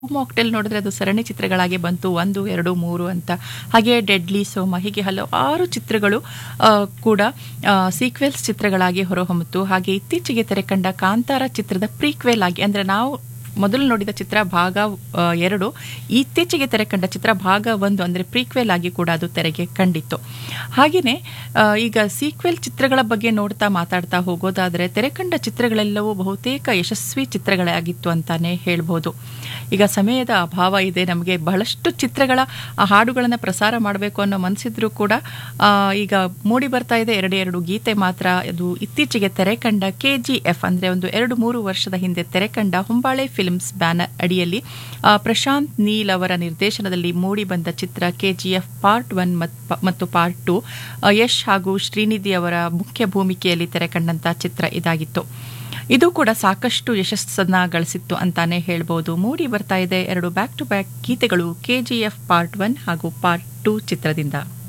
mocktail ನೋಡಿದ್ರೆ ಅದು ಸರಣಿ ಚಿತ್ರಗಳಾಗಿ ಬಂತು ಒಂದು ಎರಡು ಮೂರು ಅಂತ ಹಾಗೆ ಡೆಡ್ಲಿ ಸೋಮ ಹೀಗೆ ಹಲವಾರು ಚಿತ್ರಗಳು ಆ, ಕೂಡ ಸೀಕ್ವೆಲ್ಸ್ ಚಿತ್ರಗಳಾಗಿ ಹೊರಹೊಮ್ಮಿತು ಹಾಗೆ ಇತ್ತೀಚೆಗೆ ತೆರೆ ಕಂಡ ಕಾಂತಾರ ಚಿತ್ರದ ಪ್ರೀಕ್ವೆಲ್ ಆಗಿ ಅಂದ್ರೆ ನಾವು ಮೊದಲು ನೋಡಿದ ಚಿತ್ರ ಭಾಗ ಆ, ಎರಡು ಇತ್ತೀಚೆಗೆ ತೆರೆ ಕಂಡ ಚಿತ್ರ ಭಾಗ ಒಂದು ಅಂದರೆ ಪ್ರೀಕ್ವೆಲ್ ಆಗಿ ಕೂಡ ಅದು ತೆರೆಗೆ ಕಂಡಿತ್ತು ಹಾಗೆಯೇ ಆ, ಈಗ ಸೀಕ್ವೆಲ್ ಚಿತ್ರಗಳ ಬಗ್ಗೆ ನೋಡ್ತಾ ಮಾತಾಡ್ತಾ ಹೋಗೋದಾದರೆ ತೆರೆ ಕಂಡ ಚಿತ್ರಗಳೆಲ್ಲವೂ ಬಹುತೇಕ ಯಶಸ್ವಿ ಚಿತ್ರಗಳಾಗಿತ್ತು ಅಂತಾನೆ ಹೇಳ್ಬೋದು ಈಗ ಸಮಯದ ಅಭಾವ ಇದೆ ನಮಗೆ ಬಹಳಷ್ಟು ಚಿತ್ರಗಳ ಆ ಹಾಡುಗಳನ್ನು ಪ್ರಸಾರ ಮಾಡಬೇಕು ಅನ್ನೋ ಮನಸ್ಸಿದ್ರೂ ಕೂಡ ಆ, ಈಗ ಮೂಡಿ ಬರ್ತಾ ಇದೆ ಎರಡೇ ಎರಡು ಗೀತೆ ಮಾತ್ರ ಅದು ಇತ್ತೀಚೆಗೆ ತೆರೆ ಕಂಡ ಕೆ ಜಿ ಎಫ್ ಅಂದರೆ ಒಂದು ಎರಡು ಮೂರು ವರ್ಷದ ಹಿಂದೆ ತೆರೆ ಕಂಡ ಹೊಂಬಾಳೆ ಫಿಲ್ಮ್ಸ್ ಬ್ಯಾನರ್ ಅಡಿಯಲ್ಲಿ ಆ, ಪ್ರಶಾಂತ್ ನೀಲ್ ಅವರ ನಿರ್ದೇಶನದಲ್ಲಿ ಮೂಡಿ ಬಂದ ಚಿತ್ರ K G F part one ಮತ್ತು ಪಾರ್ಟ್ ಟು ಯಶ್ ಹಾಗೂ ಶ್ರೀನಿಧಿ ಅವರ ಮುಖ್ಯ ಭೂಮಿಕೆಯಲ್ಲಿ ತೆರೆ ಕಂಡಂಥ ಚಿತ್ರ ಇದಾಗಿತ್ತು ಇದು ಕೂಡ ಸಾಕಷ್ಟು ಯಶಸ್ಸನ್ನ ಗಳಿಸಿತ್ತು ಅಂತಾನೆ ಹೇಳ್ಬೋದು ಮೂಡಿ ಬರ್ತಾ ಇದೆ ಎರಡು ಬ್ಯಾಕ್ ಟು ಬ್ಯಾಕ್ ಗೀತೆಗಳು K G F part one ಹಾಗೂ ಪಾರ್ಟ್ ಟು ಚಿತ್ರದಿಂದ